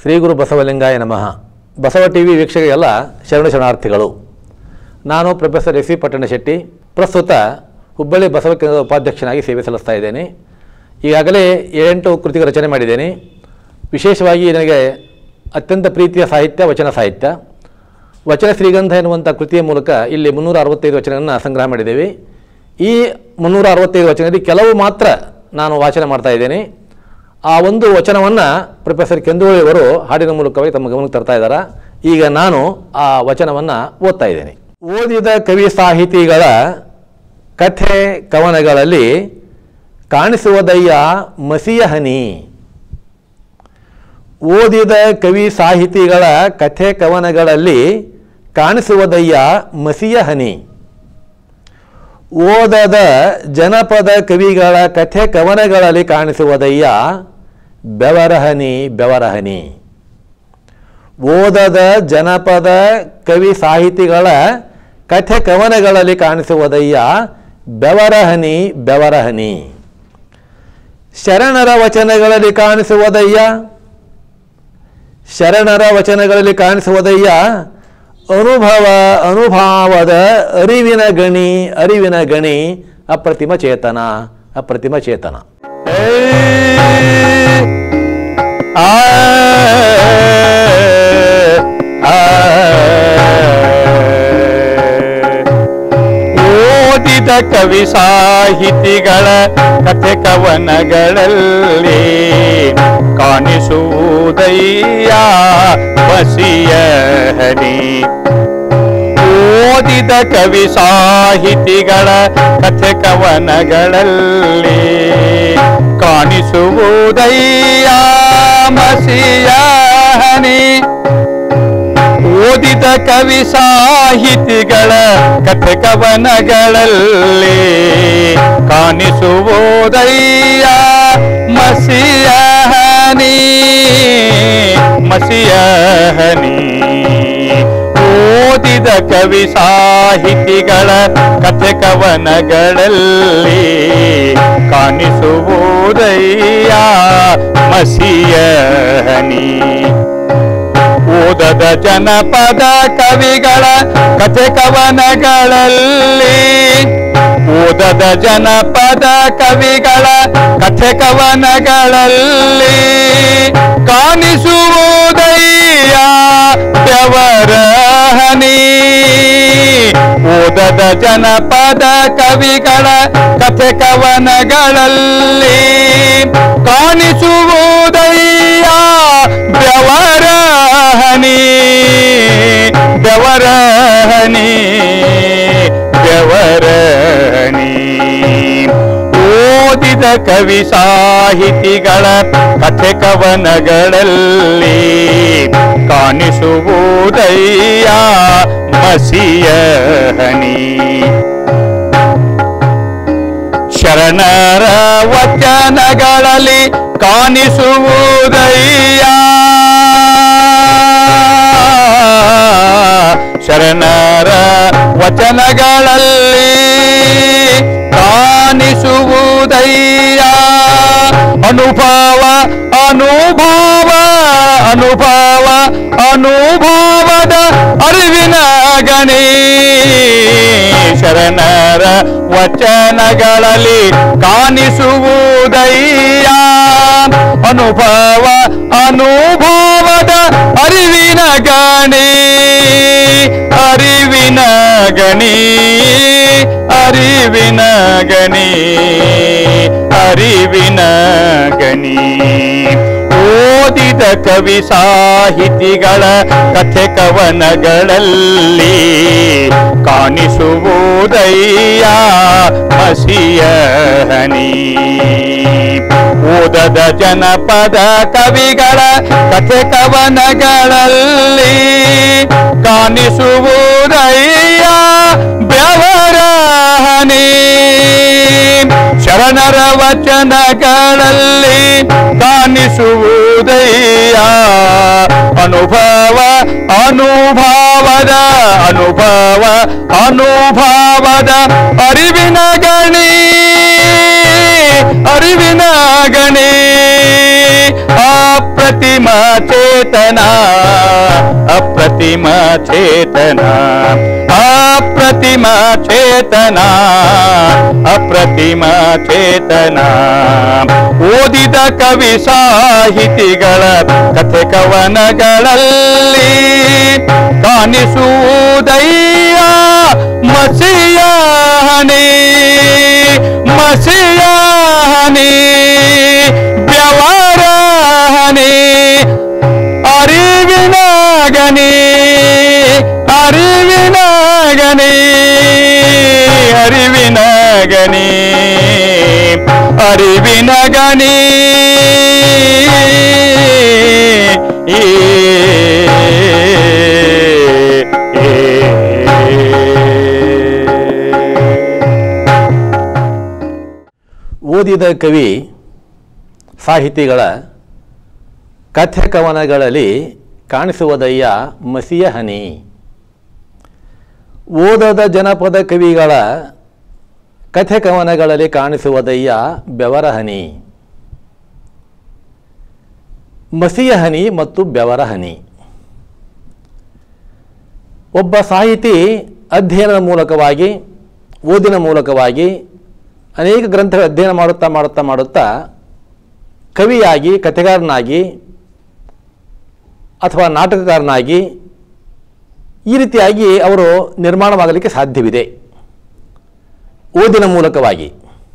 ಶ್ರೀ ಗುರು ಬಸವಲಿಂಗಾಯ ನಮಃ Basava T V ವೀಕ್ಷಕರಿಗೆಲ್ಲ ಶರಣ ಶರಣಾರ್ಥಿಗಳು ನಾನು ಪ್ರೊಫೆಸರ್ ಎಸ್ ಸಿ ಪಟ್ಟಣಶೆಟ್ಟಿ ಪ್ರಸ್ತುತ ಹುಬ್ಬಳ್ಳಿ ಬಸವ ಕೇಂದ್ರದ ಉಪಾಧ್ಯಕ್ಷನಾಗಿ ಸೇವೆ ಸಲ್ಲಿಸ್ತಾ ಇದ್ದೇನೆ ಈಗಾಗಲೇ ಏಳೆಂಟು ಕೃತಿಗೆ ರಚನೆ ಮಾಡಿದ್ದೇನೆ ವಿಶೇಷವಾಗಿ ನನಗೆ ಅತ್ಯಂತ ಪ್ರೀತಿಯ ಸಾಹಿತ್ಯ ವಚನ ಸಾಹಿತ್ಯ ವಚನ ಶ್ರೀಗಂಧ ಎನ್ನುವಂಥ ಕೃತಿಯ ಮೂಲಕ ಇಲ್ಲಿ ಮುನ್ನೂರ ಅರವತ್ತೈದು ವಚನಗಳನ್ನು ಸಂಗ್ರಹ ಮಾಡಿದ್ದೇವೆ ಈ ಮುನ್ನೂರ ಅರವತ್ತೈದು ವಚನದಲ್ಲಿ ಕೆಲವು ಮಾತ್ರ ನಾನು ವಾಚನ ಮಾಡ್ತಾ ಇದ್ದೇನೆ ಆ ಒಂದು ವಚನವನ್ನು ಪ್ರೊಫೆಸರ್ ಕೆಂದುವಳಿ ಅವರು ಹಾಡಿನ ಮೂಲಕವೇ ತಮ್ಮ ಗಮನಕ್ಕೆ ತರ್ತಾ ಇದ್ದಾರೆ ಈಗ ನಾನು ಆ ವಚನವನ್ನು ಓದ್ತಾ ಇದ್ದೇನೆ ಓದಿದ ಕವಿ ಸಾಹಿತಿಗಳ ಕಥೆ ಕವನಗಳಲ್ಲಿ ಕಾಣಿಸುವುದಯ್ಯ ಮಸಿಯ ಹನಿ ಓದಿದ ಕವಿ ಸಾಹಿತಿಗಳ ಕಥೆ ಕವನಗಳಲ್ಲಿ ಕಾಣಿಸುವುದಯ್ಯ ಮಸಿಯ ಹನಿ ಓದದ ಜನಪದ ಕವಿಗಳ ಕಥೆ ಕವನಗಳಲ್ಲಿ ಕಾಣಿಸುವುದಯ್ಯ ಬೆವರಹನಿ ಬೆವರಹನಿ ಓದದ ಜನಪದ ಕವಿ ಸಾಹಿತಿಗಳ ಕಥೆ ಕವನಗಳಲ್ಲಿ ಕಾಣಿಸುವುದಯ್ಯ ಬೆವರಹನಿ ಬೆವರಹನಿ ಶರಣರ ವಚನಗಳಲ್ಲಿ ಕಾಣಿಸುವುದಯ್ಯ ಶರಣರ ವಚನಗಳಲ್ಲಿ ಕಾಣಿಸುವುದಯ್ಯ ಅನುಭವ ಅನುಭಾವದ ಅರಿವಿನ ಗಣಿ ಅರಿವಿನ ಗಣಿ ಅಪ್ರತಿಮ ಚೇತನ ಅಪ್ರತಿಮ ಚೇತನ ಓದಿದ ಕವಿ ಸಾಹಿತಿಗಳ ಕಥೆ ಕವನಗಳಲ್ಲಿ ಕಾಣಿಸುವುದಯ್ಯ ಬಸಿಯ ಹನಿ ಓದಿದ ಕವಿ ಸಾಹಿತಿಗಳ ಕಥೆ ಕವನಗಳಲ್ಲಿ ಕಾಣಿಸುವುದಯ್ಯ ಮಸಿಯ ಹನಿ ಓದಿದ ಕವಿ ಸಾಹಿತಿಗಳ ಕಥೆ ಕವನಗಳಲ್ಲಿ ಕಾಣಿಸುವುದಯ್ಯ ಮಸಿಯ ಹನಿ ಮಸಿಯ ಹನಿ ಓದಿದ ಕವಿ ಸಾಹಿತಿಗಳ ಕಥೆ ಕವನಗಳಲ್ಲಿ ಕಾಣಿಸುವುದಯ್ಯ ಮಸಿಯ ಹನಿ ಓದದ ಜನಪದ ಕವಿಗಳ ಕಥೆ ಕವನಗಳಲ್ಲಿ ಓದದ ಜನಪದ ಕವಿಗಳ ಕಥೆ ಕವನಗಳಲ್ಲಿ ಕಾಣಿಸುವುದಯ್ಯ ಬೆವರ ಹನಿ ಓದದ ಜನಪದ ಕವಿಗಳ ಕಥೆ ಕವನಗಳಲ್ಲಿ ಕಾಣಿಸುವುದಯ್ಯ ಬೆವರ ಹನಿ ಬೆವರ ಹನಿ ಬೆವರ ಹನಿ ಓದಿದ ಕವಿ ಸಾಹಿತಿಗಳ ಕಥೆ ಕವನಗಳಲ್ಲಿ ಕಾಣಿಸುವುದಯ್ಯ ಮಸಿಯ ಹನಿ ಶರಣರ ವಚನಗಳಲ್ಲಿ ಕಾಣಿಸುವುದಯ್ಯ ಶರಣರ ವಚನಗಳಲ್ಲಿ ಕಾಣಿಸುವುದಯ್ಯ ಅನುಭವ ಅನುಭವ ಅನುಭವ ಅನುಭವದ ಅರಿವಿನ ಗಣಿ ಶರಣರ ವಚನಗಳಲ್ಲಿ ಕಾಣಿಸುವುದಯ್ಯ ಅನುಭವ ಅನುಭವದ ಅರಿವಿನ ಗಣಿ ಅರಿವಿನ ಗಣಿ ಅರಿವಿನ ಗಣಿ ಅರಿವಿನ ಗಣಿ ಓದಿದ ಕವಿ ಸಾಹಿತಿಗಳ ಕಥೆ ಕವನಗಳಲ್ಲಿ ಕಾಣಿಸುವುದಯ್ಯ ಮಸಿಯ ಹನಿ ಓದದ ಜನಪದ ಕವಿಗಳ ಕಥೆ ಕವನಗಳಲ್ಲಿ ಕಾಣಿಸುವುದಯ್ಯ ಬೆವರ ಹನಿ ಶರಣರ ವಚನಗಳಲ್ಲಿ ಕಾಣಿಸುವುದಯ್ಯ ಅನುಭವ ಅನುಭವದ ಅನುಭವ ಅನುಭವದ ಅರಿವಿನ ಗಣಿ ಅರಿವಿನ ಗಣಿ ಅಪ್ರತಿಮ ಅಪ್ರತಿಮ ಚೇತನ ಅಪ್ರತಿಮ ಚೇತನ ಅಪ್ರತಿಮ ಚೇತನ ಅಪ್ರತಿಮ ಚೇತನ ಓದಿದ ಕವಿ ಸಾಹಿತಿಗಳ ಕಥೆ ಕವನಗಳಲ್ಲಿ ಕಾಣಿಸುವುದಯ್ಯ ಮಸಿಯಾನೆ ಮಸಿಯಾನೆ ವ್ಯವರಾನೆ ಅರಿವಿನಾಗನೆ ಅರಿವಿನಾಗನೆ ಅರಿವಿನಾಗನೆ ಅರಿವಿನಗನೆ ಈ ಓದಿದ ಕವಿ ಸಾಹಿತಿಗಳ ಕಥೆ ಕವನಗಳಲ್ಲಿ ಕಾಣಿಸುವುದಯ್ಯ ಮಸಿಯ ಹನಿ ಓದದ ಜನಪದ ಕವಿಗಳ ಕಥೆ ಕವನಗಳಲ್ಲಿ ಕಾಣಿಸುವುದಯ್ಯ ಬೆವರ ಹನಿ ಮಸಿಯ ಹನಿ ಮತ್ತು ಬೆವರ ಹನಿ ಒಬ್ಬ ಸಾಹಿತಿ ಅಧ್ಯಯನದ ಮೂಲಕವಾಗಿ ಓದಿನ ಮೂಲಕವಾಗಿ ಅನೇಕ ಗ್ರಂಥಗಳ ಅಧ್ಯಯನ ಮಾಡುತ್ತಾ ಮಾಡುತ್ತಾ ಮಾಡುತ್ತಾ ಕವಿಯಾಗಿ ಕಥೆಗಾರನಾಗಿ ಅಥವಾ ನಾಟಕಕಾರನಾಗಿ ಈ ರೀತಿಯಾಗಿ ಅವರು ನಿರ್ಮಾಣವಾಗಲಿಕ್ಕೆ ಸಾಧ್ಯವಿದೆ ಓದಿನ ಮೂಲಕವಾಗಿ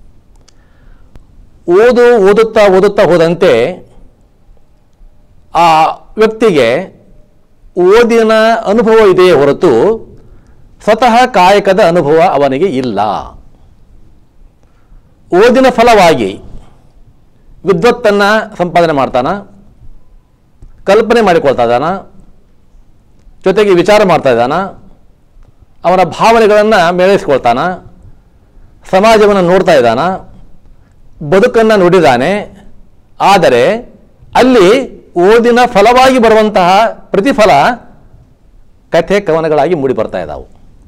ಓದು ಓದುತ್ತಾ ಓದುತ್ತಾ ಹೋದಂತೆ ಆ ವ್ಯಕ್ತಿಗೆ ಓದಿನ ಅನುಭವ ಇದೆಯೇ ಹೊರತು ಸ್ವತಃ ಕಾಯಕದ ಅನುಭವ ಅವನಿಗೆ ಇಲ್ಲ ಓದಿನ ಫಲವಾಗಿ ವಿದ್ವತ್ತನ್ನು ಸಂಪಾದನೆ ಮಾಡ್ತಾನ ಕಲ್ಪನೆ ಮಾಡಿಕೊಳ್ತಾ ಇದ್ದಾನ ಜೊತೆಗೆ ವಿಚಾರ ಮಾಡ್ತಾ ಇದ್ದಾನ ಅವನ ಭಾವನೆಗಳನ್ನು ಮೇಳೈಸ್ಕೊಳ್ತಾನ ಸಮಾಜವನ್ನು ನೋಡ್ತಾ ಇದ್ದಾನ ಬದುಕನ್ನು ನುಡಿದಾನೆ ಆದರೆ ಅಲ್ಲಿ ಓದಿನ ಫಲವಾಗಿ ಬರುವಂತಹ ಪ್ರತಿಫಲ ಕಥೆ ಕವನಗಳಾಗಿ ಮೂಡಿ ಬರ್ತಾ ಇದ್ದಾವೆ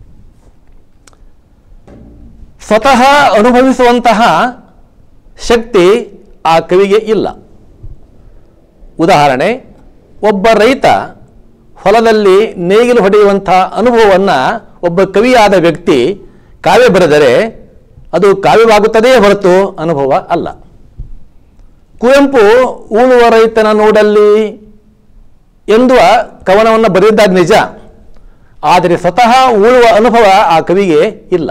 ಸ್ವತಃ ಅನುಭವಿಸುವಂತಹ ಶಕ್ತಿ ಆ ಕವಿಗೆ ಇಲ್ಲ ಉದಾಹರಣೆ ಒಬ್ಬ ರೈತ ಹೊಲದಲ್ಲಿ ನೇಗಿಲು ಹೊಡೆಯುವಂತಹ ಅನುಭವವನ್ನು ಒಬ್ಬ ಕವಿಯಾದ ವ್ಯಕ್ತಿ ಕಾವ್ಯ ಬರೆದರೆ ಅದು ಕಾವ್ಯವಾಗುತ್ತದೆಯೇ ಹೊರತು ಅನುಭವ ಅಲ್ಲ ಕುವೆಂಪು ಉಳುವ ರೈತನ ನೋಡಲ್ಲಿ ಎಂದುವ ಕವನವನ್ನು ಬರೆದಿದ್ದಾದ ನಿಜ ಆದರೆ ಸ್ವತಃ ಉಳುವ ಅನುಭವ ಆ ಕವಿಗೆ ಇಲ್ಲ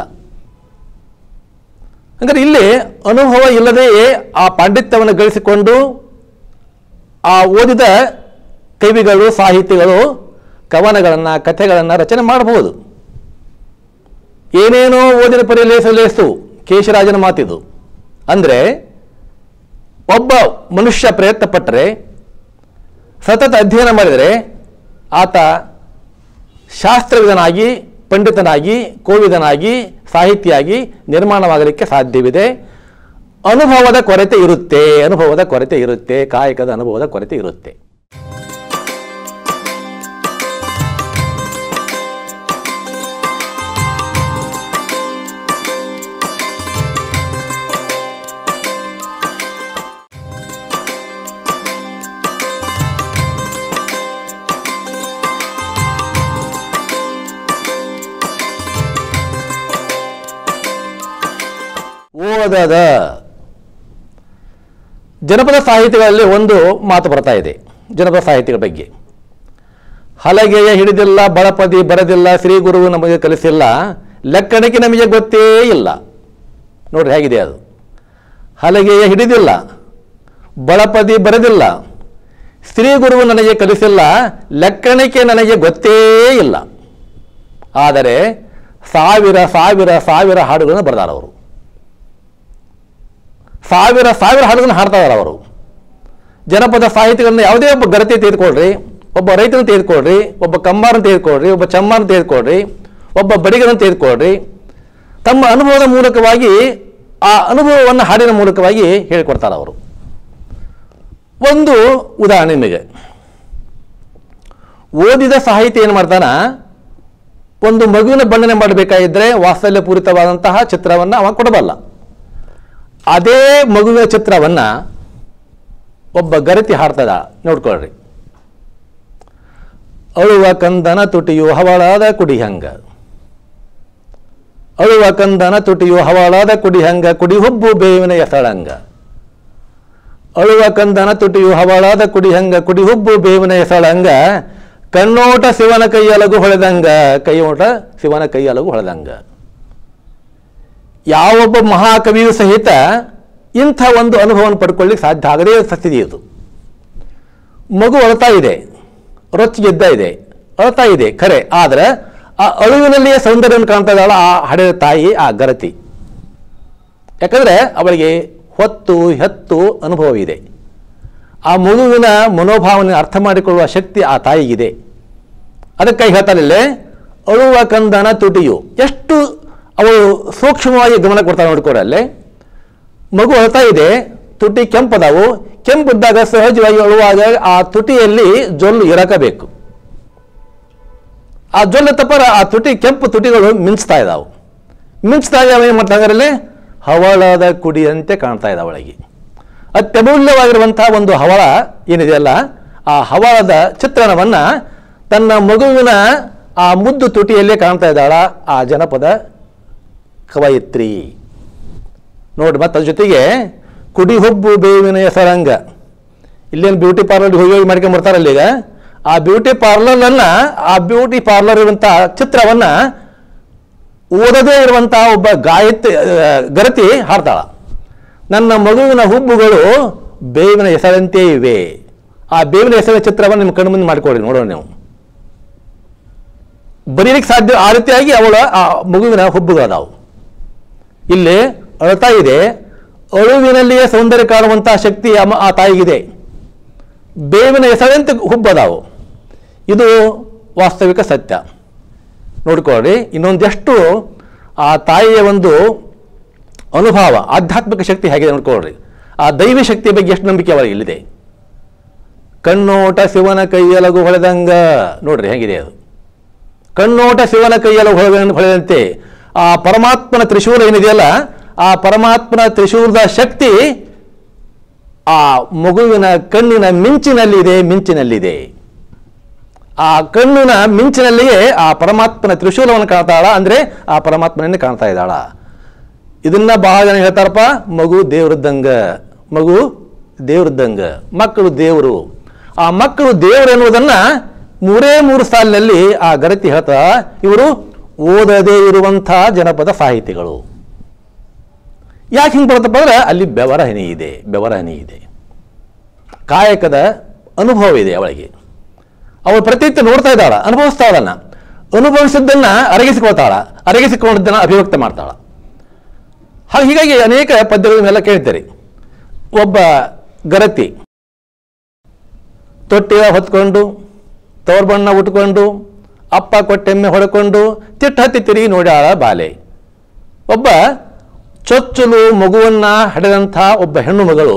ಅಂದರೆ ಇಲ್ಲಿ ಅನುಭವ ಇಲ್ಲದೆಯೇ ಆ ಪಾಂಡಿತ್ಯವನ್ನು ಗಳಿಸಿಕೊಂಡು ಆ ಓದಿದ ಕವಿಗಳು ಸಾಹಿತಿಗಳು ಕವನಗಳನ್ನು ಕಥೆಗಳನ್ನು ರಚನೆ ಮಾಡಬಹುದು ಏನೇನೋ ಓದಿನ ಪರಿ ಲೇಸು ಲೇಸು ಕೇಶರಾಜನ ಮಾತಿದು ಅಂದರೆ ಒಬ್ಬ ಮನುಷ್ಯ ಪ್ರಯತ್ನ ಪಟ್ಟರೆ ಸತತ ಅಧ್ಯಯನ ಮಾಡಿದರೆ ಆತ ಶಾಸ್ತ್ರವಿದನಾಗಿ ಪಂಡಿತನಾಗಿ ಕೋವಿದನಾಗಿ ಸಾಹಿತಿಯಾಗಿ ನಿರ್ಮಾಣವಾಗಲಿಕ್ಕೆ ಸಾಧ್ಯವಿದೆ ಅನುಭವದ ಕೊರತೆ ಇರುತ್ತೆ ಅನುಭವದ ಕೊರತೆ ಇರುತ್ತೆ ಕಾಯಕದ ಅನುಭವದ ಕೊರತೆ ಇರುತ್ತೆ ಓದದ ಜನಪದ ಸಾಹಿತ್ಯಗಳಲ್ಲಿ ಒಂದು ಮಾತು ಬರ್ತಾ ಇದೆ ಜನಪದ ಸಾಹಿತ್ಯಗಳ ಬಗ್ಗೆ ಹಲಗೆಯ ಹಿಡಿದಿಲ್ಲ ಬಳಪದಿ ಬರದಿಲ್ಲ ಶ್ರೀ ಗುರುವು ನಮಗೆ ಕಲಿಸಿಲ್ಲ ಲೆಕ್ಕಣಿಕೆ ನಮಗೆ ಗೊತ್ತೇ ಇಲ್ಲ ನೋಡ್ರಿ ಹೇಗಿದೆ ಅದು ಹಲಗೆಯ ಹಿಡಿದಿಲ್ಲ ಬಳಪದಿ ಬರದಿಲ್ಲ ಶ್ರೀ ಗುರುವು ನನಗೆ ಕಲಿಸಿಲ್ಲ ಲೆಕ್ಕಣಿಕೆ ನನಗೆ ಗೊತ್ತೇ ಇಲ್ಲ ಆದರೆ ಸಾವಿರ ಸಾವಿರ ಸಾವಿರ ಹಾಡುಗಳನ್ನು ಬರೆದಾರ ಅವರು ಸಾವಿರ ಸಾವಿರ ಹಾಡುಗಳನ್ನು ಹಾಡ್ತಾ ಇದ್ದಾರೆ ಅವರು ಜನಪದ ಸಾಹಿತ್ಯಗಳನ್ನು ಯಾವುದೇ ಒಬ್ಬ ಗರತಿ ತೆಗೆದುಕೊಳ್ರಿ ಒಬ್ಬ ರೈತನ ತೆಗೆದುಕೊಳ್ರಿ ಒಬ್ಬ ಕಂಬಾರನ ತೆಗೆದುಕೊಳ್ರಿ ಒಬ್ಬ ಚಮ್ಮಾರನ ತೆಗೆದುಕೊಳ್ರಿ ಒಬ್ಬ ಬಡಿಗರನ್ನು ತೆಗೆದುಕೊಳ್ರಿ ತಮ್ಮ ಅನುಭವದ ಮೂಲಕವಾಗಿ ಆ ಅನುಭವವನ್ನು ಹಾಡಿನ ಮೂಲಕವಾಗಿ ಹೇಳಿಕೊಡ್ತಾರೆ ಅವರು ಒಂದು ಉದಾಹರಣೆ ನಿಮಗೆ ಓದಿದ ಸಾಹಿತ್ಯ ಏನು ಮಾಡ್ತಾನ ಒಂದು ಮಗುವಿನ ಬಣ್ಣನೆ ಮಾಡಬೇಕಾಗಿದ್ದರೆ ವಾತ್ಸಲ್ಯ ಪೂರಿತವಾದಂತಹ ಚಿತ್ರವನ್ನು ಅವ ಕೊಡಬಲ್ಲ ಅದೇ ಮಗುವಿನ ಚಿತ್ರವನ್ನು ಒಬ್ಬ ಗರತಿ ಹಾಡ್ತದ ನೋಡ್ಕೊಳ್ರಿ ಅಳುವ ಕಂದನ ತುಟಿಯು ಹವಳಾದ ಕುಡಿ ಹಂಗ ಅಳುವ ಕಂದನ ತುಟಿಯು ಹವಳಾದ ಕುಡಿ ಹಂಗ ಕುಡಿ ಹುಬ್ಬು ಬೇವಿನ ಎಸಳಂಗ ಅಳುವ ಕಂದನ ತುಟಿಯು ಹವಳಾದ ಕುಡಿ ಹಂಗ ಕುಡಿ ಹುಬ್ಬು ಬೇವಿನ ಎಸಳಂಗ ಕಣ್ಣೋಟ ಶಿವನ ಕೈಯಲಗು ಹೊಳೆದಂಗ ಕೈಯೋಟ ಶಿವನ ಕೈಯಲಗು ಹೊಳೆದಂಗ ಯಾವೊಬ್ಬ ಮಹಾಕವಿಯು ಸಹಿತ ಇಂಥ ಒಂದು ಅನುಭವವನ್ನು ಪಡ್ಕೊಳ್ಳಿಕ್ಕೆ ಸಾಧ್ಯ ಆಗದೇ ಸ್ಥಿತಿ ಇದು ಮಗು ಅಳ್ತಾ ಇದೆ ರೊಚ್ಚಿಗೆದ್ದ ಇದೆ ಅಳ್ತಾ ಇದೆ ಖರೆ ಆದರೆ ಆ ಅಳುವಿನಲ್ಲಿಯೇ ಸೌಂದರ್ಯವನ್ನು ಕಾಣ್ತಾ ಇದ್ದಾಳ ಆ ಹಡೆದ ತಾಯಿ ಆ ಗರತಿ ಯಾಕಂದರೆ ಅವಳಿಗೆ ಹೊತ್ತು ಹೆತ್ತು ಅನುಭವ ಇದೆ ಆ ಮಗುವಿನ ಮನೋಭಾವನೆ ಅರ್ಥ ಮಾಡಿಕೊಳ್ಳುವ ಶಕ್ತಿ ಆ ತಾಯಿಗಿದೆ ಅದಕ್ಕಾಗಿ ಹೇಳ್ತಾನಿಲ್ಲೇ ಅಳುವ ಕಂದನ ತುಟಿಯು ಎಷ್ಟು ಅವಳು ಸೂಕ್ಷ್ಮವಾಗಿ ಗಮನ ಕೊಡ್ತಾಳೆ ನೋಡ್ಕೊಡ್ರೆ ಅಲ್ಲೇ ಮಗು ಅಳ್ತಾ ಇದೆ ತುಟಿ ಕೆಂಪದಾವು ಕೆಂಪಿದ್ದಾಗ ಸಹಜವಾಗಿ ಅಳುವಾಗ ಆ ತುಟಿಯಲ್ಲಿ ಜೊಲ್ಲು ಇರಕಬೇಕು ಆ ಜೊಲ್ಲು ತಪ್ಪರ ಆ ತುಟಿ ಕೆಂಪು ತುಟಿಗಳು ಮಿಂಚ್ತಾ ಇದ್ದಾವೆ ಮಿಂಚ್ದಾಗ ಅವ ಏನು ಮಾಡ್ತಾ ಇದ್ದಾರಲ್ಲಿ ಹವಳದ ಕುಡಿಯಂತೆ ಕಾಣ್ತಾ ಇದ್ದಾವೆ ಅವಳಿಗೆ ಅತ್ಯಮೂಲ್ಯವಾಗಿರುವಂತಹ ಒಂದು ಹವಳ ಏನಿದೆಯಲ್ಲ ಆ ಹವಳದ ಚಿತ್ರಣವನ್ನು ತನ್ನ ಮಗುವಿನ ಆ ಮುದ್ದು ತುಟಿಯಲ್ಲೇ ಕಾಣ್ತಾ ಇದ್ದಾಳ ಆ ಜನಪದ ಕವಯಿತ್ರಿ ನೋಡಿ ಮತ್ತು ಅದ್ರ ಜೊತೆಗೆ ಕುಡಿ ಹುಬ್ಬು ಬೇವಿನ ಹೆಸರಂಗ ಇಲ್ಲೇನು ಬ್ಯೂಟಿ ಪಾರ್ಲರ್ ಹೋಗಿ ಹೋಗಿ ಮಾಡ್ಕೊಂಡು ಬರ್ತಾರಲ್ಲ ಈಗ ಆ ಬ್ಯೂಟಿ ಪಾರ್ಲರ್ನ ಆ ಬ್ಯೂಟಿ ಪಾರ್ಲರ್ ಇರುವಂಥ ಚಿತ್ರವನ್ನು ಓದದೇ ಇರುವಂತಹ ಒಬ್ಬ ಗಾಯತ್ರಿ ಆ, ಗರತಿ ಹಾಡ್ತಾಳ ನನ್ನ ಮಗುವಿನ ಹುಬ್ಬುಗಳು ಬೇವಿನ ಹೆಸರಂತೆ ಇವೆ ಆ ಬೇವಿನ ಹೆಸರಿನ ಚಿತ್ರವನ್ನು ನಿಮ್ಮ ಕಣ್ಣು ಮುಂದೆ ಮಾಡಿಕೊಡ್ರಿ ನೋಡೋಣ ನೀವು ಬರೀಲಿಕ್ಕೆ ಸಾಧ್ಯ ಆ ರೀತಿಯಾಗಿ ಅವಳ ಆ ಮಗುವಿನ ಹುಬ್ಬುಗಳದಾವು ಇಲ್ಲಿ ಅಳ್ತಾ ಇದೆ ಅಳುವಿನಲ್ಲಿಯೇ ಸೌಂದರ್ಯ ಕಾಣುವಂತಹ ಶಕ್ತಿ ಅಮ್ಮ ಆ ತಾಯಿಗಿದೆ ಬೇವಿನ ಹೆಸರಂತೆ ಹುಬ್ಬದಾವು ಇದು ವಾಸ್ತವಿಕ ಸತ್ಯ ನೋಡ್ಕೊಳ್ಳಿ ಇನ್ನೊಂದೆಷ್ಟು ಆ ತಾಯಿಯ ಒಂದು ಅನುಭವ ಆಧ್ಯಾತ್ಮಿಕ ಶಕ್ತಿ ಹೇಗಿದೆ ನೋಡ್ಕೊಳ್ರಿ ಆ ದೈವಿ ಶಕ್ತಿಯ ಬಗ್ಗೆ ಎಷ್ಟು ನಂಬಿಕೆ ಅವರಿಗೆ ಇಲ್ಲಿದೆ ಕಣ್ಣೋಟ ಶಿವನ ಕೈಯಲಗು ಹೊಳೆದಂಗ ನೋಡ್ರಿ ಹೇಗಿದೆ ಅದು ಕಣ್ಣೋಟ ಶಿವನ ಕೈಯಲಗು ಹೊಳೆ ಹೊಳೆದಂತೆ ಆ ಪರಮಾತ್ಮನ ತ್ರಿಶೂಲ ಏನಿದೆಯಲ್ಲ ಆ ಪರಮಾತ್ಮನ ತ್ರಿಶೂಲದ ಶಕ್ತಿ ಆ ಮಗುವಿನ ಕಣ್ಣಿನ ಮಿಂಚಿನಲ್ಲಿದೆ ಮಿಂಚಿನಲ್ಲಿದೆ ಆ ಕಣ್ಣಿನ ಮಿಂಚಿನಲ್ಲಿಯೇ ಆ ಪರಮಾತ್ಮನ ತ್ರಿಶೂಲವನ್ನು ಕಾಣ್ತಾಳ ಅಂದ್ರೆ ಆ ಪರಮಾತ್ಮನನ್ನೇ ಕಾಣ್ತಾ ಇದ್ದಾಳ ಇದನ್ನ ಬಹಳ ಜನ ಹೇಳ್ತಾರಪ್ಪ ಮಗು ದೇವ್ರದ್ದಂಗ ಮಗು ದೇವ್ರದ್ದಂಗ ಮಕ್ಕಳು ದೇವರು ಆ ಮಕ್ಕಳು ದೇವರು ಎನ್ನುವುದನ್ನ ಮೂರೇ ಮೂರು ಸಾಲಿನಲ್ಲಿ ಆ ಗರತಿ ಹೇಳ್ತಾ ಇವರು ಓದದೇ ಇರುವಂತಹ ಜನಪದ ಸಾಹಿತಿಗಳು ಯಾಕೆ ಹಿಂಗೆ ಬರುತ್ತಪ್ಪ ಅಂದ್ರೆ ಅಲ್ಲಿ ಬೆವರ ಹನಿ ಇದೆ ಬೆವರ ಹನಿ ಇದೆ ಕಾಯಕದ ಅನುಭವ ಇದೆ ಅವಳಿಗೆ ಅವಳು ಪ್ರತಿನಿತ್ಯ ನೋಡ್ತಾ ಇದ್ದಾಳ ಅನುಭವಿಸ್ತಾ ಅದನ್ನ ಅನುಭವಿಸಿದ್ದನ್ನ ಅರಗಿಸಿಕೊಳ್ತಾಳ ಅರಗಿಸಿಕೊಂಡಿದ್ದನ್ನ ಅಭಿವ್ಯಕ್ತ ಮಾಡ್ತಾಳ ಹಾಗೆ ಹೀಗಾಗಿ ಅನೇಕ ಪದ್ಯಗಳನ್ನೆಲ್ಲ ಕೇಳ್ತೀರಿ ಒಬ್ಬ ಗರತಿ ತೊಟ್ಟಿಯ ಹೊತ್ಕೊಂಡು ತವರ್ ಬಣ್ಣ ಉಟ್ಕೊಂಡು ಅಪ್ಪ ಕೊಟ್ಟೆಮ್ಮೆ ಹೊಡ್ಕೊಂಡು ತಿಟ್ಟ ಹತ್ತಿ ತಿರುಗಿ ನೋಡ್ಯಾಳ ಬಾಲೆ ಒಬ್ಬ ಚೊಚ್ಚಲು ಮಗುವನ್ನ ಹಡೆದಂಥ ಒಬ್ಬ ಹೆಣ್ಣು ಮಗಳು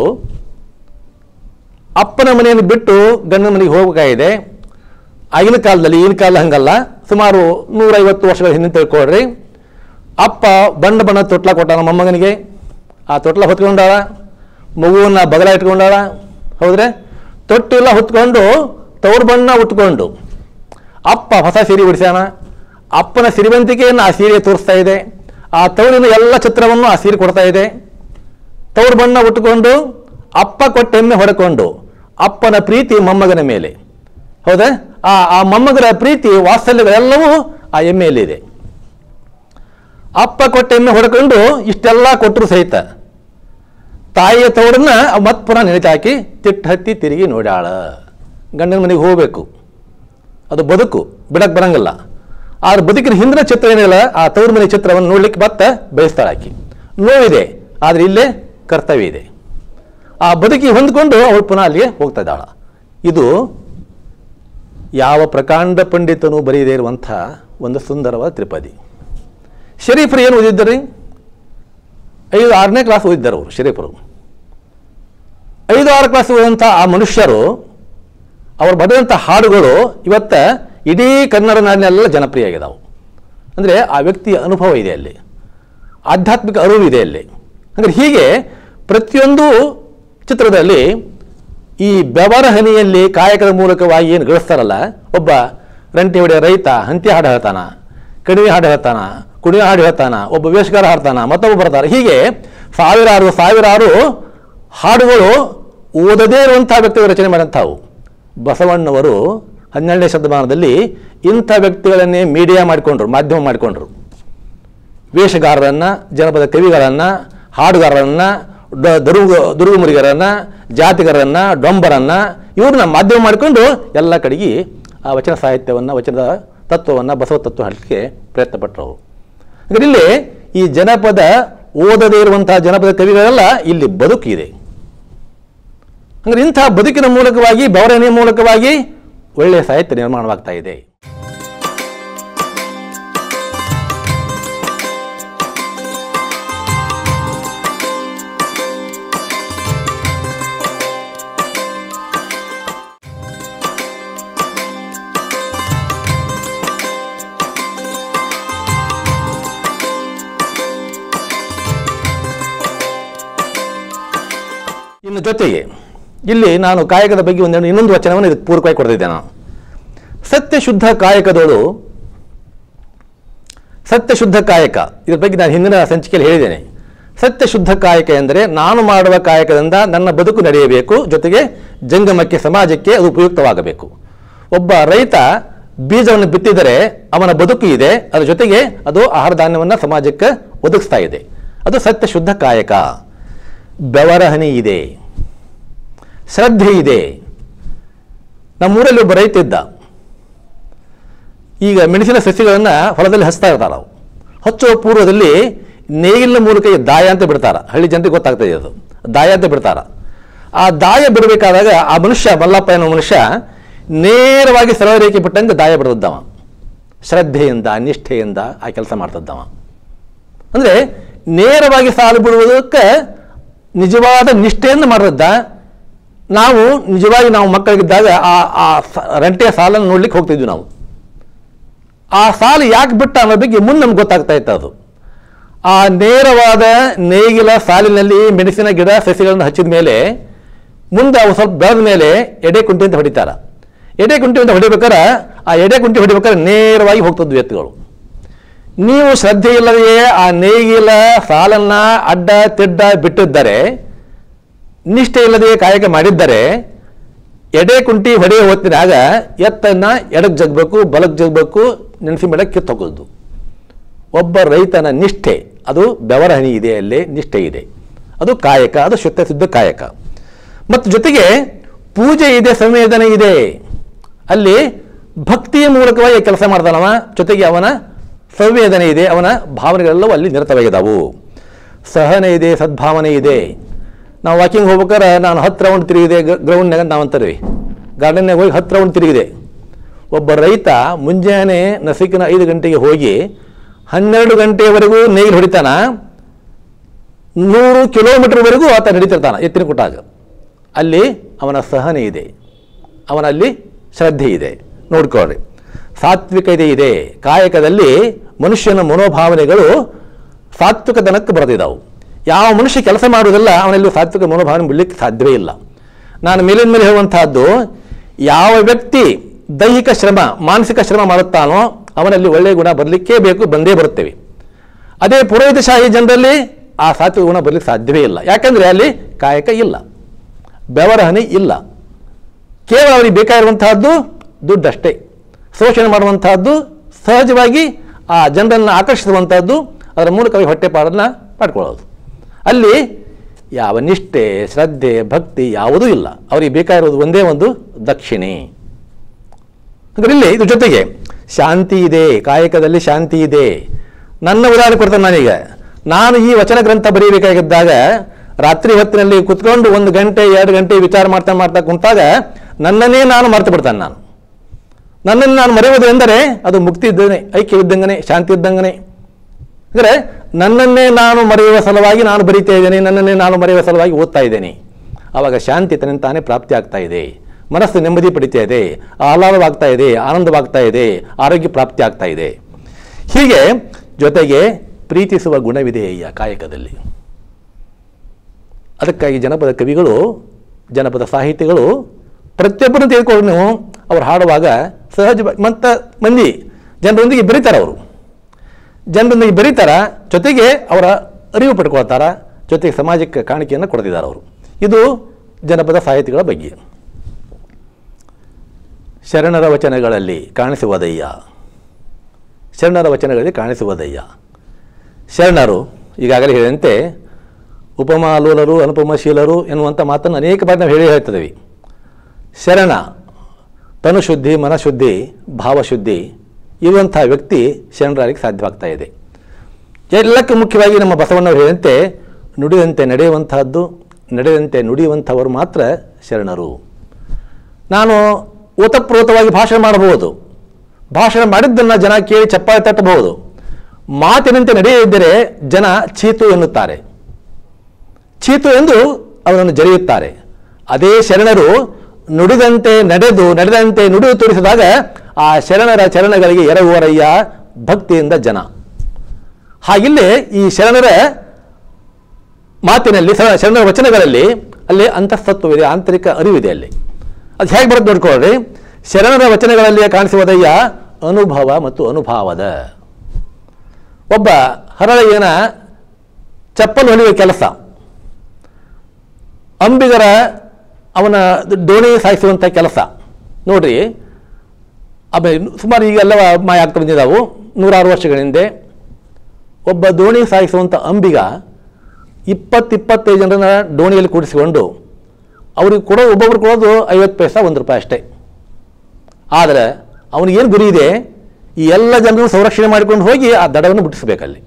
ಅಪ್ಪನ ಮನೆಯನ್ನು ಬಿಟ್ಟು ಗಂಡನ ಮನೆಗೆ ಹೋಗಬೇಕಾಗಿದೆ ಆಗಿನ ಕಾಲದಲ್ಲಿ ಈಗಿನ ಕಾಲ ಹಂಗಲ್ಲ ಸುಮಾರು ನೂರೈವತ್ತು ವರ್ಷಗಳ ಹಿಂದೆ ತಿಳ್ಕೊಳ್ರಿ ಅಪ್ಪ ಬಣ್ಣ ಬಣ್ಣ ತೊಟ್ಲ ಕೊಟ್ಟಾನ ಮೊಮ್ಮಗನಿಗೆ ಆ ತೊಟ್ಲ ಹೊತ್ಕೊಂಡಾಳ ಮಗುವನ್ನ ಬಗಲ ಇಟ್ಕೊಂಡಾಳ ಹೌದ್ರೆ ತೊಟ್ಟಿಲ್ಲ ಹೊತ್ಕೊಂಡು ತವರು ಬಣ್ಣ ಉಟ್ಕೊಂಡು ಅಪ್ಪ ಹೊಸ ಸೀರೆ ಬಿಡಿಸ್ಯಾನ ಅಪ್ಪನ ಸಿರಿವಂತಿಕೆಯನ್ನು ಆ ಸೀರೆ ತೋರಿಸ್ತಾ ಇದೆ ಆ ತವರಿನ ಎಲ್ಲ ಚಿತ್ರವನ್ನು ಆ ಸೀರೆ ಕೊಡ್ತಾ ಇದೆ ತವರು ಬಣ್ಣ ಉಟ್ಟುಕೊಂಡು ಅಪ್ಪ ಕೊಟ್ಟ ಎಮ್ಮೆ ಹೊಡ್ಕೊಂಡು ಅಪ್ಪನ ಪ್ರೀತಿ ಮೊಮ್ಮಗನ ಮೇಲೆ ಹೌದಾ ಆ ಆ ಮೊಮ್ಮಗರ ಪ್ರೀತಿ ವಾತ್ಸಲ್ಯಗಳೆಲ್ಲವೂ ಆ ಎಮ್ಮೆಯಲ್ಲಿದೆ ಅಪ್ಪ ಕೊಟ್ಟ ಎಮ್ಮೆ ಹೊಡ್ಕೊಂಡು ಇಷ್ಟೆಲ್ಲ ಕೊಟ್ಟರು ಸಹಿತ ತಾಯಿಯ ತವರನ್ನ ಮತ್ ಪುನಃ ನೆನೆತ ಹಾಕಿ ತಿಟ್ಟು ಹತ್ತಿ ತಿರುಗಿ ನೋಡ್ಯಾಳ ಗಂಡನ ಮನೆಗೆ ಹೋಗಬೇಕು ಅದು ಬದುಕು ಬಿಡಕ್ ಬರಂಗಿಲ್ಲ ಆದ್ರೆ ಬದುಕಿನ ಹಿಂದಿನ ಚಿತ್ರ ಏನಿಲ್ಲ ಆ ತವ್ರ ಮನೆ ಚಿತ್ರವನ್ನು ನೋಡ್ಲಿಕ್ಕೆ ಮತ್ತೆ ಬಯಸ್ತಾಳೆ ಆಕಿ ನೋವಿದೆ ಆದ್ರೆ ಇಲ್ಲೇ ಕರ್ತವ್ಯ ಇದೆ ಆ ಬದುಕಿ ಹೊಂದ್ಕೊಂಡು ಅವಳು ಪುನಃ ಅಲ್ಲಿಗೆ ಹೋಗ್ತಾ ಇದ್ದಾಳ ಇದು ಯಾವ ಪ್ರಕಾಂಡ ಪಂಡಿತನು ಬರೆಯದೇ ಇರುವಂಥ ಒಂದು ಸುಂದರವಾದ ತ್ರಿಪದಿ ಶರೀಫರು ಏನು ಓದಿದ್ದರಿ ಐದು ಆರನೇ ಕ್ಲಾಸ್ ಓದಿದ್ದಾರೆ ಅವರು ಶರೀಫರು ಐದು ಆರು ಕ್ಲಾಸ್ ಓದಿದಂಥ ಆ ಮನುಷ್ಯರು ಅವರು ಬರೆದಂಥ ಹಾಡುಗಳು ಇವತ್ತ ಇಡೀ ಕನ್ನಡ ನಾಡಿನೆಲ್ಲ ಜನಪ್ರಿಯ ಆಗಿದಾವೆ ಅಂದರೆ ಆ ವ್ಯಕ್ತಿಯ ಅನುಭವ ಇದೆ ಅಲ್ಲಿ ಆಧ್ಯಾತ್ಮಿಕ ಅರಿವು ಇದೆ ಅಲ್ಲಿ ಅಂದರೆ ಹೀಗೆ ಪ್ರತಿಯೊಂದು ಚಿತ್ರದಲ್ಲಿ ಈ ಬೆವರ ಹನಿಯಲ್ಲಿ ಕಾಯಕದ ಮೂಲಕವಾಗಿ ಏನು ಗಳಿಸ್ತಾರಲ್ಲ ಒಬ್ಬ ರಂಟಿ ಹೊಡೆಯ ರೈತ ಹಂತಿ ಹಾಡು ಹೇಳ್ತಾನ ಕಣಿವೆ ಹಾಡು ಹೇಳ್ತಾನ ಕುಣಿವೆ ಹಾಡು ಹೇಳ್ತಾನ ಒಬ್ಬ ವೇಷಗಾರ ಹಾಡ್ತಾನ ಮತ್ತೊಬ್ಬ ಬರ್ತಾರೆ ಹೀಗೆ ಸಾವಿರಾರು ಸಾವಿರಾರು ಹಾಡುಗಳು ಓದದೇ ಇರುವಂತಹ ವ್ಯಕ್ತಿಗಳು ರಚನೆ ಮಾಡಿದಂಥವು ಬಸವಣ್ಣವರು ಹನ್ನೆರಡನೇ ಶತಮಾನದಲ್ಲಿ ಇಂಥ ವ್ಯಕ್ತಿಗಳನ್ನೇ ಮೀಡಿಯಾ ಮಾಡಿಕೊಂಡ್ರು ಮಾಧ್ಯಮ ಮಾಡಿಕೊಂಡ್ರು ವೇಷಗಾರರನ್ನು ಜನಪದ ಕವಿಗಳನ್ನು ಹಾಡುಗಾರರನ್ನು ಡ- ದುರುಗು ದುರುಗುಮುರಿಗರನ್ನು ಜಾತಿಗಾರರನ್ನು ಡೊಂಬರನ್ನು ಇವ್ರನ್ನ ಮಾಧ್ಯಮ ಮಾಡಿಕೊಂಡು ಎಲ್ಲ ಕಡೆಗೆ ಆ ವಚನ ಸಾಹಿತ್ಯವನ್ನು ವಚನದ ತತ್ವವನ್ನು ಬಸವ ತತ್ವ ಹೇಳಲಿಕ್ಕೆ ಪ್ರಯತ್ನ ಪಟ್ಟರು ಹಾಗಾದ್ರೆ ಇಲ್ಲಿ ಈ ಜನಪದ ಓದದೇ ಇರುವಂತಹ ಜನಪದ ಕವಿಗಳೆಲ್ಲ ಇಲ್ಲಿ ಬದುಕಿದೆ ಅಂದರೆ ಇಂಥ ಬದುಕಿನ ಮೂಲಕವಾಗಿ ಬೆವರನೆಯ ಮೂಲಕವಾಗಿ ಒಳ್ಳೆಯ ಸಾಹಿತ್ಯ ನಿರ್ಮಾಣವಾಗ್ತಾ ಇದೆ ಇನ್ನು ಜೊತೆಗೆ ಇಲ್ಲಿ ನಾನು ಕಾಯಕದ ಬಗ್ಗೆ ಒಂದೆರಡು ಇನ್ನೊಂದು ವಚನವನ್ನು ಇದಕ್ಕೆ ಪೂರಕವಾಗಿ ಕೊಡ್ತಿದ್ದೆ ನಾನು ಸತ್ಯ ಶುದ್ಧ ಕಾಯಕದೋಳು ಸತ್ಯ ಶುದ್ಧ ಕಾಯಕ ಇದ್ರ ಬಗ್ಗೆ ನಾನು ಹಿಂದಿನ ಸಂಚಿಕೆಯಲ್ಲಿ ಹೇಳಿದ್ದೇನೆ ಸತ್ಯ ಶುದ್ಧ ಕಾಯಕ ಎಂದರೆ ನಾನು ಮಾಡುವ ಕಾಯಕದಿಂದ ನನ್ನ ಬದುಕು ನಡೆಯಬೇಕು ಜೊತೆಗೆ ಜಂಗಮಕ್ಕೆ ಸಮಾಜಕ್ಕೆ ಅದು ಉಪಯುಕ್ತವಾಗಬೇಕು ಒಬ್ಬ ರೈತ ಬೀಜವನ್ನು ಬಿತ್ತಿದರೆ ಅವನ ಬದುಕು ಇದೆ ಅದರ ಜೊತೆಗೆ ಅದು ಆಹಾರ ಧಾನ್ಯವನ್ನು ಸಮಾಜಕ್ಕೆ ಒದಗಿಸ್ತಾ ಇದೆ ಅದು ಸತ್ಯ ಶುದ್ಧ ಕಾಯಕ ಬೆವರ ಹನಿ ಇದೆ ಶ್ರದ್ಧೆ ಇದೆ ನಮ್ಮೂರಲ್ಲಿ ಒಬ್ಬ ರೈತ ಇದ್ದ ಈಗ ಮೆಣಸಿನ ಸಸಿಗಳನ್ನು ಹೊಲದಲ್ಲಿ ಹಚ್ತಾ ಇರ್ತಾರೆ ನಾವು ಹಚ್ಚುವ ಪೂರ್ವದಲ್ಲಿ ನೇಗಿಲಿನ ಮೂಲಕ ಈ ದಾಯ ಅಂತ ಬಿಡ್ತಾರ ಹಳ್ಳಿ ಜನರಿಗೆ ಗೊತ್ತಾಗ್ತದೆ ಅದು ದಾಯ ಅಂತ ಬಿಡ್ತಾರ ಆ ದಾಯ ಬಿಡಬೇಕಾದಾಗ ಆ ಮನುಷ್ಯ ಮಲ್ಲಪ್ಪ ಅನ್ನೋ ಮನುಷ್ಯ ನೇರವಾಗಿ ಸರಳ ರೇಖೆ ಬಿಟ್ಟಂಗೆ ದಾಯ ಬಿಡ್ತಿದ್ದವ ಶ್ರದ್ಧೆಯಿಂದ ನಿಷ್ಠೆಯಿಂದ ಆ ಕೆಲಸ ಮಾಡ್ತಿದ್ದವ ಅಂದರೆ ನೇರವಾಗಿ ಸಾಲು ಬಿಡುವುದಕ್ಕೆ ನಿಜವಾದ ನಿಷ್ಠೆಯನ್ನು ಮಾಡಿದ್ದ ನಾವು ನಿಜವಾಗಿ ನಾವು ಮಕ್ಕಳಿಗಿದ್ದಾಗ ಆ ಆ ಸ- ರಂಟೆಯ ಸಾಲನ್ನು ನೋಡ್ಲಿಕ್ಕೆ ಹೋಗ್ತಿದ್ವಿ ನಾವು ಆ ಸಾಲು ಯಾಕೆ ಬಿಟ್ಟ ಅನ್ನೋ ಬಗ್ಗೆ ಮುಂದೆ ನಮ್ಗೆ ಗೊತ್ತಾಗ್ತಾ ಇತ್ತು ಅದು ಆ ನೇರವಾದ ನೇಗಿಲ ಸಾಲಿನಲ್ಲಿ ಮೆಣಸಿನ ಗಿಡ ಸಸಿಗಳನ್ನು ಹಚ್ಚಿದ ಮೇಲೆ ಮುಂದೆ ಅವು ಸ್ವಲ್ಪ ಬೆಳೆದ ಮೇಲೆ ಎಡೆ ಕುಂಟಿ ಅಂತ ಹೊಡಿತಾರ ಎಡೆ ಕುಂಟಿ ಅಂತ ಹೊಡಿಬೇಕಾರೆ ಆ ಎಡೆ ಕುಂಟಿ ಹೊಡಿಬೇಕಾದ್ರೆ ನೇರವಾಗಿ ಹೋಗ್ತದ್ವು ಎತ್ತುಗಳು ನೀವು ಶ್ರದ್ಧೆ ಇಲ್ಲದೆಯೇ ಆ ನೇಗಿಲ ಸಾಲನ್ನ ಅಡ್ಡ ತಿಡ್ಡ ಬಿಟ್ಟಿದ್ದರೆ ನಿಷ್ಠೆ ಇಲ್ಲದೆಯೇ ಕಾಯಕ ಮಾಡಿದ್ದರೆ ಎಡೆ ಕುಂಟಿ ಹೊಡೆಯ ಹೊತ್ತಿನಾಗ ಎತ್ತನ್ನ ಎಡಕ್ಕೆ ಜಗ್ಬೇಕು ಬಲಕ್ಕೆ ಜಗ್ಬೇಕು ನೆನೆಸಿ ಮೇಡಕ್ಕೆ ಕಿತ್ತು ಹೋಗೋದು ಒಬ್ಬ ರೈತನ ನಿಷ್ಠೆ ಅದು ಬೆವರ ಹನಿ ಇದೆ ಅಲ್ಲಿ ನಿಷ್ಠೆ ಇದೆ ಅದು ಕಾಯಕ ಅದು ಶುದ್ಧ ಶುದ್ಧ ಕಾಯಕ ಮತ್ತು ಜೊತೆಗೆ ಪೂಜೆ ಇದೆ ಸಂವೇದನೆ ಇದೆ ಅಲ್ಲಿ ಭಕ್ತಿಯ ಮೂಲಕವಾಗಿ ಕೆಲಸ ಮಾಡ್ತಾನವ ಜೊತೆಗೆ ಅವನ ಸಂವೇದನೆ ಇದೆ ಅವನ ಭಾವನೆಗಳೆಲ್ಲವೂ ಅಲ್ಲಿ ನಿರತವಾಗಿದ್ದಾವು ಸಹನೆ ಇದೆ ಸದ್ಭಾವನೆ ಇದೆ ನಾವು ವಾಕಿಂಗ್ ಹೋಗ್ಬೇಕಾದ್ರೆ ನಾನು ಹತ್ತು ರೌಂಡ್ ತಿರುಗಿದೆ ಗ್ರೌಂಡ್ನಾಗ ನಾವು ಅಂತಾರೆ ಗಾರ್ಡನ್ನಾಗ ಹೋಗಿ ಹತ್ತು ರೌಂಡ್ ತಿರುಗಿದೆ ಒಬ್ಬ ರೈತ ಮುಂಜಾನೆ ನಸಿಕಿನ ಐದು ಗಂಟೆಗೆ ಹೋಗಿ ಹನ್ನೆರಡು ಗಂಟೆಯವರೆಗೂ ನೇಗಿಲು ಹೊಡಿತಾನ ನೂರು ಕಿಲೋಮೀಟರ್ವರೆಗೂ ಆತ ನಡೀತಿರ್ತಾನೆ ಎತ್ತಿನ ಕುಟ್ಟಾಗ ಅಲ್ಲಿ ಅವನ ಸಹನೆ ಇದೆ ಅವನಲ್ಲಿ ಶ್ರದ್ಧೆ ಇದೆ ನೋಡ್ಕೊಳ್ಳಿ ಸಾತ್ವಿಕತೆ ಇದೆ ಕಾಯಕದಲ್ಲಿ ಮನುಷ್ಯನ ಮನೋಭಾವನೆಗಳು ಸಾತ್ವಿಕತನಕ್ಕೆ ಬರೆದಿದ್ದಾವು ಯಾವ ಮನುಷ್ಯ ಕೆಲಸ ಮಾಡುವುದಿಲ್ಲ ಅವನಲ್ಲಿ ಸಾತ್ವಿಕ ಮನೋಭಾವನೆ ಬಿಡಲಿಕ್ಕೆ ಸಾಧ್ಯವೇ ಇಲ್ಲ ನಾನು ಮೇಲಿನ ಮೇಲೆ ಹೇಳುವಂತಹದ್ದು ಯಾವ ವ್ಯಕ್ತಿ ದೈಹಿಕ ಶ್ರಮ ಮಾನಸಿಕ ಶ್ರಮ ಮಾಡುತ್ತಾನೋ ಅವನಲ್ಲಿ ಒಳ್ಳೆಯ ಗುಣ ಬರಲಿಕ್ಕೇ ಬೇಕು ಬಂದೇ ಬರುತ್ತೇವೆ ಅದೇ ಪುರೋಹಿತಶಾಹಿ ಜನರಲ್ಲಿ ಆ ಸಾತ್ವಿಕ ಗುಣ ಬರಲಿಕ್ಕೆ ಸಾಧ್ಯವೇ ಇಲ್ಲ ಯಾಕಂದರೆ ಅಲ್ಲಿ ಕಾಯಕ ಇಲ್ಲ ಬೆವರ ಹನಿ ಇಲ್ಲ ಕೇವಲ ಅವರಿಗೆ ಬೇಕಾಗಿರುವಂತಹದ್ದು ದುಡ್ಡಷ್ಟೇ ಶೋಷಣೆ ಮಾಡುವಂತಹದ್ದು ಸಹಜವಾಗಿ ಆ ಜನರನ್ನು ಆಕರ್ಷಿಸುವಂತಹದ್ದು ಅದರ ಮೂಲಕ ಅವ್ರಿಗೆ ಹೊಟ್ಟೆಪಾಡನ್ನು ಮಾಡ್ಕೊಳ್ಳೋದು ಅಲ್ಲಿ ಯಾವ ನಿಷ್ಠೆ ಶ್ರದ್ಧೆ ಭಕ್ತಿ ಯಾವುದೂ ಇಲ್ಲ ಅವರಿಗೆ ಬೇಕಾಗಿರೋದು ಒಂದೇ ಒಂದು ದಕ್ಷಿಣೆ ಹಾಗಾದ್ರೆ ಇಲ್ಲಿ ಇದ್ರ ಜೊತೆಗೆ ಶಾಂತಿ ಇದೆ ಕಾಯಕದಲ್ಲಿ ಶಾಂತಿ ಇದೆ ನನ್ನ ಉದಾಹರಣೆ ಕೊಡ್ತೇನೆ ನಾನೀಗ ನಾನು ಈ ವಚನ ಗ್ರಂಥ ಬರೀಬೇಕಾಗಿದ್ದಾಗ ರಾತ್ರಿ ಹೊತ್ತಿನಲ್ಲಿ ಕುತ್ಕೊಂಡು ಒಂದು ಗಂಟೆ ಎರಡು ಗಂಟೆ ವಿಚಾರ ಮಾಡ್ತಾ ಮಾಡ್ತಾ ಕುಂತಾಗ ನನ್ನನ್ನೇ ನಾನು ಮರೆತು ಬಿಡ್ತಾನೆ ನಾನು ನನ್ನನ್ನು ನಾನು ಮರೆಯುವುದು ಎಂದರೆ ಅದು ಮುಕ್ತಿ ಇದ್ದೇನೆ ಐಕ್ಯ ಇದ್ದಂಗನೆ ಶಾಂತಿ ಇದ್ದಂಗನೆ ಅಂದರೆ ನನ್ನನ್ನೇ ನಾನು ಮರೆಯುವ ಸಲುವಾಗಿ ನಾನು ಬರೀತಾ ಇದ್ದೇನೆ ನನ್ನನ್ನೇ ನಾನು ಮರೆಯುವ ಸಲುವಾಗಿ ಓದ್ತಾ ಇದ್ದೇನೆ ಆವಾಗ ಶಾಂತಿ ತನ್ನಿಂತಾನೇ ಪ್ರಾಪ್ತಿ ಆಗ್ತಾ ಇದೆ ಮನಸ್ಸು ನೆಮ್ಮದಿ ಪಡಿತಾ ಇದೆ ಆಹ್ಲಾದವಾಗ್ತಾ ಇದೆ ಆನಂದವಾಗ್ತಾ ಇದೆ ಆರೋಗ್ಯ ಪ್ರಾಪ್ತಿ ಆಗ್ತಾ ಇದೆ ಹೀಗೆ ಜೊತೆಗೆ ಪ್ರೀತಿಸುವ ಗುಣವಿದೆ ಈ ಕಾಯಕದಲ್ಲಿ ಅದಕ್ಕಾಗಿ ಜನಪದ ಕವಿಗಳು ಜನಪದ ಸಾಹಿತಿಗಳು ಪ್ರತಿಯೊಬ್ಬರನ್ನು ತೆಗೆದುಕೊಂಡು ನೀವು ಅವ್ರು ಹಾಡುವಾಗ ಸಹಜವಾಗಿ ಮತ್ತು ಮಂದಿ ಜನರೊಂದಿಗೆ ಬೆರೀತಾರೆ ಅವರು ಜನರೊಂದಿಗೆ ಬೆರೀತಾರ ಜೊತೆಗೆ ಅವರ ಅರಿವು ಪಡ್ಕೊಳ್ತಾರ ಜೊತೆಗೆ ಸಮಾಜಕ್ಕೆ ಕಾಣಿಕೆಯನ್ನು ಕೊಡ್ತಿದ್ದಾರೆ ಅವರು ಇದು ಜನಪದ ಸಾಹಿತಿಗಳ ಬಗ್ಗೆ ಶರಣರ ವಚನಗಳಲ್ಲಿ ಕಾಣಿಸುವುದಯ್ಯ ಶರಣರ ವಚನಗಳಲ್ಲಿ ಕಾಣಿಸುವುದಯ್ಯ ಶರಣರು ಈಗಾಗಲೇ ಹೇಳಿದಂತೆ ಉಪಮಾಲೂಲರು ಅನುಪಮಶೀಲರು ಎನ್ನುವಂಥ ಮಾತನ್ನು ಅನೇಕ ಬಾರಿ ನಾವು ಹೇಳಿ ಹೇಳ್ತಿದ್ದೀವಿ ಶರಣ ತನುಶುದ್ಧಿ ಮನಶುದ್ಧಿ ಭಾವಶುದ್ಧಿ ಇರುವಂಥ ವ್ಯಕ್ತಿ ಶರಣರಾಗಲಿಕ್ಕೆ ಸಾಧ್ಯವಾಗ್ತಾ ಇದೆ ಎಲ್ಲಕ್ಕೆ ಮುಖ್ಯವಾಗಿ ನಮ್ಮ ಬಸವಣ್ಣವರು ಹೇಳಿದಂತೆ ನುಡಿದಂತೆ ನಡೆಯುವಂತಹದ್ದು ನಡೆದಂತೆ ನುಡಿಯುವಂಥವರು ಮಾತ್ರ ಶರಣರು ನಾನು ಓತಪ್ರೋತವಾಗಿ ಭಾಷಣ ಮಾಡಬಹುದು ಭಾಷಣ ಮಾಡಿದ್ದನ್ನು ಜನ ಕೇಳಿ ಚಪ್ಪಾಳೆ ತಟ್ಟಬಹುದು ಮಾತಿನಂತೆ ನಡೆಯದಿದ್ದರೆ ಜನ ಚೀತು ಎನ್ನುತ್ತಾರೆ ಚೀತು ಎಂದು ಅವನನ್ನು ಜರೆಯುತ್ತಾರೆ ಅದೇ ಶರಣರು ನುಡಿದಂತೆ ನಡೆದು ನಡೆದಂತೆ ನುಡಿದು ತೋರಿಸಿದಾಗ ಆ ಶರಣರ ಚರಣಗಳಿಗೆ ಎರಗುವರಯ್ಯ ಭಕ್ತಿಯಿಂದ ಜನ ಹಾಗಿಲ್ಲೇ ಈ ಶರಣರ ಮಾತಿನಲ್ಲಿ ಶರಣ- ಶರಣರ ವಚನಗಳಲ್ಲಿ ಅಲ್ಲಿ ಅಂತಸ್ತತ್ವವಿದೆ ಆಂತರಿಕ ಅರಿವಿದೆ ಅಲ್ಲಿ ಅದು ಹೇಗೆ ಬರುತ್ತೆ ನೋಡ್ಕೊಳ್ಳ್ರಿ ಶರಣರ ವಚನಗಳಲ್ಲಿ ಕಾಣಿಸುವುದಯ್ಯ ಅನುಭವ ಮತ್ತು ಅನುಭಾವದ ಒಬ್ಬ ಹರಳೆಯನ ಚಪ್ಪಲು ಹೊಲಿಯುವ ಕೆಲಸ ಅಂಬಿಗರ ಅವನ ದೋಣಿ ಸಾಯಿಸುವಂಥ ಕೆಲಸ ನೋಡ್ರಿ ಆಮೇಲೆ ಸುಮಾರು ಈಗೆಲ್ಲ ಮಾಯ ಆಗ್ತಾ ಬಂದಿದ್ದಾವು ನೂರಾರು ವರ್ಷಗಳ ಹಿಂದೆ ಒಬ್ಬ ದೋಣಿ ಸಾಯಿಸುವಂಥ ಅಂಬಿಗ ಇಪ್ಪತ್ತಿಪ್ಪತ್ತೈದು ಜನರನ್ನ ದೋಣಿಯಲ್ಲಿ ಕೂಡಿಸಿಕೊಂಡು ಅವ್ರಿಗೆ ಕೊಡೋ ಒಬ್ಬೊಬ್ರು ಕೊಡೋದು ಐವತ್ತು ಪೈಸಾ ಒಂದು ರೂಪಾಯಿ ಅಷ್ಟೇ ಆದರೆ ಅವನಿಗೇನು ಗುರಿ ಇದೆ ಈ ಎಲ್ಲ ಜನರನ್ನು ಸಂರಕ್ಷಣೆ ಮಾಡಿಕೊಂಡು ಹೋಗಿ ಆ ದಡವನ್ನು ಮುಟ್ಟಿಸಬೇಕಲ್ಲಿ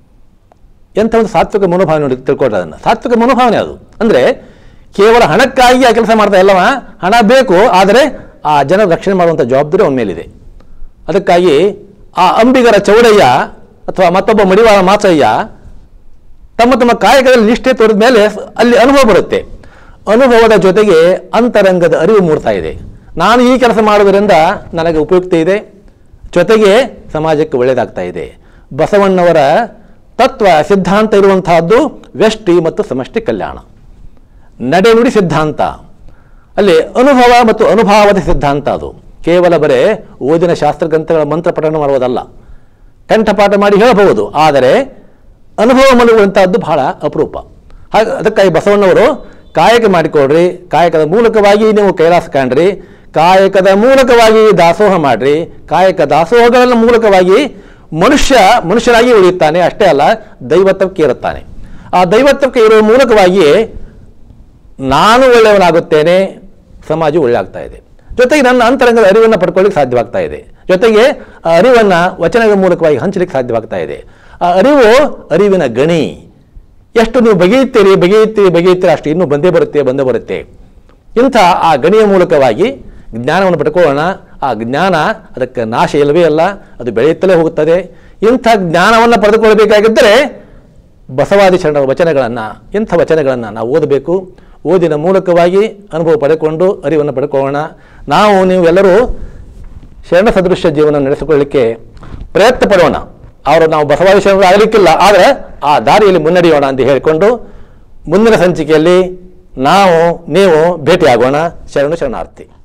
ಎಂಥ ಒಂದು ಸಾತ್ವಿಕ ಮನೋಭಾವನೆ ನೋಡಿ ತಿಳ್ಕೊಳ್ರಿ ಅದನ್ನು ಸಾತ್ವಿಕ ಮನೋಭಾವನೆ ಅದು ಅಂದರೆ ಕೇವಲ ಹಣಕ್ಕಾಗಿ ಆ ಕೆಲಸ ಮಾಡ್ತಾ ಇಲ್ಲವ ಹಣ ಬೇಕು ಆದರೆ ಆ ಜನರ ರಕ್ಷಣೆ ಮಾಡುವಂಥ ಜವಾಬ್ದಾರಿ ಅವನ ಮೇಲಿದೆ ಅದಕ್ಕಾಗಿ ಆ ಅಂಬಿಗರ ಚೌಡಯ್ಯ ಅಥವಾ ಮತ್ತೊಬ್ಬ ಮಡಿವಾಳ ಮಾಚಯ್ಯ ತಮ್ಮ ತಮ್ಮ ಕಾಯಕದಲ್ಲಿ ನಿಷ್ಠೆ ತೋರಿದ ಮೇಲೆ ಅಲ್ಲಿ ಅನುಭವ ಬರುತ್ತೆ ಅನುಭವದ ಜೊತೆಗೆ ಅಂತರಂಗದ ಅರಿವು ಮೂಡ್ತಾ ಇದೆ ನಾನು ಈ ಕೆಲಸ ಮಾಡುವುದರಿಂದ ನನಗೆ ಉಪಯುಕ್ತ ಇದೆ ಜೊತೆಗೆ ಸಮಾಜಕ್ಕೆ ಒಳ್ಳೆಯದಾಗ್ತಾ ಇದೆ ಬಸವಣ್ಣವರ ತತ್ವ ಸಿದ್ಧಾಂತ ಇರುವಂತಹದ್ದು ವ್ಯಷ್ಟಿ ಮತ್ತು ಸಮಷ್ಟಿ ಕಲ್ಯಾಣ ನಡೆನುಡಿ ಸಿದ್ಧಾಂತ ಅಲ್ಲಿ ಅನುಭವ ಮತ್ತು ಅನುಭಾವದ ಸಿದ್ಧಾಂತ ಅದು ಕೇವಲ ಬರೇ ಓದಿನ ಶಾಸ್ತ್ರಗ್ರಂಥಗಳ ಮಂತ್ರ ಪಠಣ ಮಾಡುವುದಲ್ಲ ಕಂಠಪಾಠ ಮಾಡಿ ಹೇಳಬಹುದು ಆದರೆ ಅನುಭವ ಮಲಗುವಂತಹದ್ದು ಬಹಳ ಅಪರೂಪ ಹಾಗೆ ಅದಕ್ಕಾಗಿ ಬಸವಣ್ಣವರು ಕಾಯಕ ಮಾಡಿಕೊಡ್ರಿ ಕಾಯಕದ ಮೂಲಕವಾಗಿ ನೀವು ಕೈಲಾಸ ಕಾಣ್ರಿ ಕಾಯಕದ ಮೂಲಕವಾಗಿ ದಾಸೋಹ ಮಾಡ್ರಿ ಕಾಯಕ ದಾಸೋಹಗಳ ಮೂಲಕವಾಗಿ ಮನುಷ್ಯ ಮನುಷ್ಯನಾಗಿ ಉಳಿಯುತ್ತಾನೆ ಅಷ್ಟೇ ಅಲ್ಲ ದೈವತ್ವಕ್ಕೆ ಇರುತ್ತಾನೆ ಆ ದೈವತ್ವಕ್ಕೆ ಇರುವ ಮೂಲಕವಾಗಿ ನಾನು ಒಳ್ಳೆಯವನಾಗುತ್ತೇನೆ ಸಮಾಜ ಒಳ್ಳೆ ಆಗ್ತಾ ಇದೆ ಜೊತೆಗೆ ನನ್ನ ಅಂತರಂಗದ ಅರಿವನ್ನು ಪಡ್ಕೊಳ್ಳಿಕ್ಕೆ ಸಾಧ್ಯವಾಗ್ತಾ ಇದೆ ಜೊತೆಗೆ ಆ ಅರಿವನ್ನು ವಚನಗಳ ಮೂಲಕವಾಗಿ ಹಂಚಲಿಕ್ಕೆ ಸಾಧ್ಯವಾಗ್ತಾ ಇದೆ ಆ ಅರಿವು ಅರಿವಿನ ಗಣಿ ಎಷ್ಟು ನೀವು ಬಗೆಯುತ್ತೀರಿ ಬಗೆಯುತ್ತೀರಿ ಬಗೆಯುತ್ತೀರಿ ಅಷ್ಟು ಇನ್ನೂ ಬಂದೇ ಬರುತ್ತೆ ಬಂದೇ ಬರುತ್ತೆ ಇಂಥ ಆ ಗಣಿಯ ಮೂಲಕವಾಗಿ ಜ್ಞಾನವನ್ನು ಪಡ್ಕೊಳ್ಳೋಣ ಆ ಜ್ಞಾನ ಅದಕ್ಕೆ ನಾಶ ಇಲ್ಲವೇ ಅಲ್ಲ ಅದು ಬೆಳೆಯುತ್ತಲೇ ಹೋಗುತ್ತದೆ ಇಂಥ ಜ್ಞಾನವನ್ನು ಪಡೆದುಕೊಳ್ಳಬೇಕಾಗಿದ್ದರೆ ಬಸವಾದಿ ಶರಣರ ವಚನಗಳನ್ನು ಇಂಥ ವಚನಗಳನ್ನು ನಾವು ಓದಬೇಕು ಓದಿನ ಮೂಲಕವಾಗಿ ಅನುಭವ ಪಡೆದುಕೊಂಡು ಅರಿವನ್ನು ಪಡ್ಕೊಳ್ಳೋಣ ನಾವು ನೀವು ಎಲ್ಲರೂ ಶರಣ ಸದೃಶ್ಯ ಜೀವನ ನಡೆಸಿಕೊಳ್ಳಲಿಕ್ಕೆ ಪ್ರಯತ್ನ ಪಡೋಣ ಅವರು ನಾವು ಬಸವಾದಿ ಶರಣರು ಆಗಲಿಕ್ಕಿಲ್ಲ ಆದರೆ ಆ ದಾರಿಯಲ್ಲಿ ಮುನ್ನಡೆಯೋಣ ಅಂತ ಹೇಳಿಕೊಂಡು ಮುಂದಿನ ಸಂಚಿಕೆಯಲ್ಲಿ ನಾವು ನೀವು ಭೇಟಿಯಾಗೋಣ ಶರಣು ಶರಣಾರ್ಥಿ